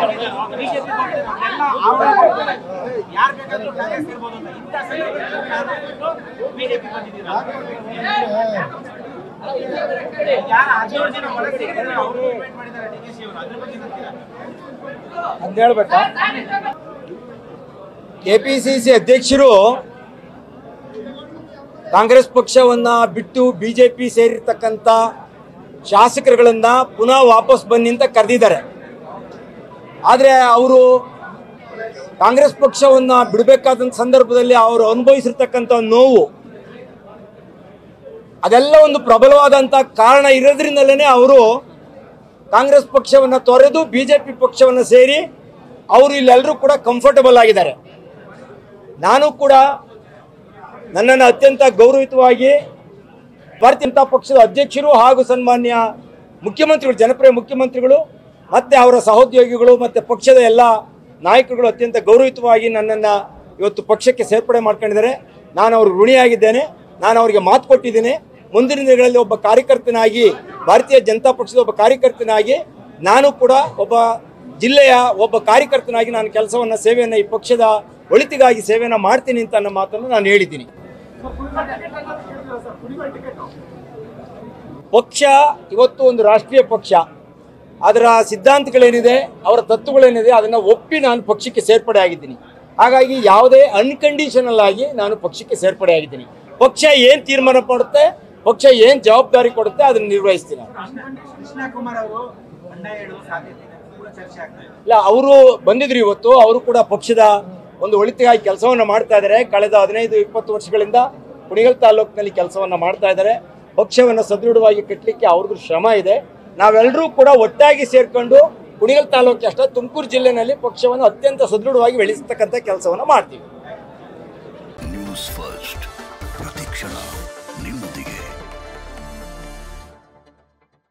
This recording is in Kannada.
ಬಿಜೆಪಿ ಯಾರು ಬೇಕಾದ್ರೂ ಕಾಂಗ್ರೆಸ್ ಇರ್ಬೋದು ಅಂತ ಇಂಥ ಸಂದರ್ಭದಲ್ಲಿ ಬಿಜೆಪಿ ಬಂದಿದ್ದೀರಾ ಯಾರು ಹದಿನೇಳು ಜನ ಒಳಗೆ ಸೇರಿದ್ದಾರೆ ಅವರು movement ಮಾಡಿದ್ದಾರೆ ಡಿ ಕೆ ಶಿ ಅವರು ಅದ್ರ ಬಗ್ಗೆ ಗೊತ್ತಿಲ್ಲ ಅಂತ ಹೇಳ್ಬೇಕಾ ಕೆಪಿಸಿಸಿ ಅಧ್ಯಕ್ಷರು ಕಾಂಗ್ರೆಸ್ ಪಕ್ಷವನ್ನ ಬಿಟ್ಟು ಬಿಜೆಪಿ ಸೇರಿರ್ತಕ್ಕಂಥ ಶಾಸಕರುಗಳನ್ನ ಪುನಃ ವಾಪಸ್ ಬನ್ನಿ ಅಂತ ಕರೆದಿದ್ದಾರೆ ಆದರೆ ಅವರು ಕಾಂಗ್ರೆಸ್ ಪಕ್ಷವನ್ನ ಬಿಡಬೇಕಾದಂಥ ಸಂದರ್ಭದಲ್ಲಿ ಅವರು ಅನುಭವಿಸಿರ್ತಕ್ಕಂಥ ನೋವು ಅದೆಲ್ಲ ಒಂದು ಪ್ರಬಲವಾದಂಥ ಕಾರಣ ಇರೋದ್ರಿಂದಲೇ ಅವರು ಕಾಂಗ್ರೆಸ್ ಪಕ್ಷವನ್ನು ತೊರೆದು ಬಿಜೆಪಿ ಪಕ್ಷವನ್ನು ಸೇರಿ ಅವರು ಇಲ್ಲೆಲ್ಲರೂ ಕೂಡ ಕಂಫರ್ಟಬಲ್ ಆಗಿದ್ದಾರೆ ನಾನು ಕೂಡ ನನ್ನನ್ನು ಅತ್ಯಂತ ಗೌರವಿತವಾಗಿ ಭಾರತೀಯ ಜನತಾ ಪಕ್ಷದ ಅಧ್ಯಕ್ಷರು ಹಾಗೂ ಸನ್ಮಾನ್ಯ ಮುಖ್ಯಮಂತ್ರಿಗಳು ಜನಪ್ರಿಯ ಮುಖ್ಯಮಂತ್ರಿಗಳು ಮತ್ತು ಅವರ ಸಹೋದ್ಯೋಗಿಗಳು ಮತ್ತು ಪಕ್ಷದ ಎಲ್ಲ ನಾಯಕರುಗಳು ಅತ್ಯಂತ ಗೌರವಿತವಾಗಿ ನನ್ನನ್ನು ಇವತ್ತು ಪಕ್ಷಕ್ಕೆ ಸೇರ್ಪಡೆ ಮಾಡ್ಕೊಂಡಿದ್ದಾರೆ ನಾನು ಅವ್ರಿಗೆ ಋಣಿಯಾಗಿದ್ದೇನೆ ನಾನು ಅವರಿಗೆ ಮಾತು ಕೊಟ್ಟಿದ್ದೇನೆ ಮುಂದಿನ ದಿನಗಳಲ್ಲಿ ಒಬ್ಬ ಕಾರ್ಯಕರ್ತನಾಗಿ ಭಾರತೀಯ ಜನತಾ ಪಕ್ಷದ ಒಬ್ಬ ಕಾರ್ಯಕರ್ತನಾಗಿ ನಾನು ಕೂಡ ಒಬ್ಬ ಜಿಲ್ಲೆಯ ಒಬ್ಬ ಕಾರ್ಯಕರ್ತನಾಗಿ ನಾನು ಕೆಲಸವನ್ನು ಸೇವೆಯನ್ನು ಈ ಪಕ್ಷದ ಒಳಿತಿಗಾಗಿ ಸೇವೆಯನ್ನು ಮಾಡ್ತೀನಿ ಅಂತ ಅನ್ನೋ ಮಾತನ್ನು ನಾನು ಹೇಳಿದ್ದೀನಿ ಪಕ್ಷ ಇವತ್ತು ಒಂದು ರಾಷ್ಟ್ರೀಯ ಪಕ್ಷ ಅದರ ಸಿದ್ಧಾಂತಗಳೇನಿದೆ ಅವರ ತತ್ವಗಳೇನಿದೆ ಅದನ್ನು ಒಪ್ಪಿ ನಾನು ಪಕ್ಷಕ್ಕೆ ಸೇರ್ಪಡೆ ಆಗಿದ್ದೀನಿ ಹಾಗಾಗಿ ಯಾವುದೇ ಅನ್ಕಂಡೀಷನಲ್ ಆಗಿ ನಾನು ಪಕ್ಷಕ್ಕೆ ಸೇರ್ಪಡೆ ಆಗಿದ್ದೀನಿ ಪಕ್ಷ ಏನು ತೀರ್ಮಾನ ಮಾಡುತ್ತೆ ಪಕ್ಷ ಏನು ಜವಾಬ್ದಾರಿ ಕೊಡುತ್ತೆ ಅದನ್ನು ನಿರ್ವಹಿಸ್ತೀನಿ ಕೃಷ್ಣ ಕುಮಾರ್ ಅವರು ಬಂಡಾಯ ಹೇಳುವ ಸಾಧ್ಯತೆ ಇದೆ ಅಂತ ಕೂಡ ಚರ್ಚೆ ಆಗ್ತಾ ಇದೆ ಇಲ್ಲ ಅವರು ಬಂದಿದ್ರು ಇವತ್ತು ಅವರು ಕೂಡ ಪಕ್ಷದ ಒಂದು ಒಳಿತಿಗಾಗಿ ಕೆಲಸವನ್ನು ಮಾಡ್ತಾ ಇದ್ದಾರೆ ಕಳೆದ ಹದಿನೈದು ಇಪ್ಪತ್ತು ವರ್ಷಗಳಿಂದ ಕುಣಿಗಲ್ ತಾಲೂಕಿನಲ್ಲಿ ಕೆಲಸವನ್ನು ಮಾಡ್ತಾ ಇದ್ದಾರೆ ಪಕ್ಷವನ್ನು ಸದೃಢವಾಗಿ ಕಟ್ಟಲಿಕ್ಕೆ ಅವ್ರದ್ದು ಶ್ರಮ ಇದೆ ನಾವೆಲ್ಲರೂ ಕೂಡ ಒಟ್ಟಾಗಿ ಸೇರ್ಕೊಂಡು ಕುಣಿಗಲ್ ತಾಲೂಕು ಅಷ್ಟೇ ತುಮಕೂರು ಜಿಲ್ಲೆನಲ್ಲಿ ಪಕ್ಷವನ್ನು ಅತ್ಯಂತ ಸದೃಢವಾಗಿ ಬೆಳೆಸತಕ್ಕಂಥ ಕೆಲಸವನ್ನು ಮಾಡ್ತೀವಿ ನ್ಯೂಸ್ ಫಸ್ಟ್ ಪ್ರತಿಕ್ಷಣ ನಿಮ್ಮೊಂದಿಗೆ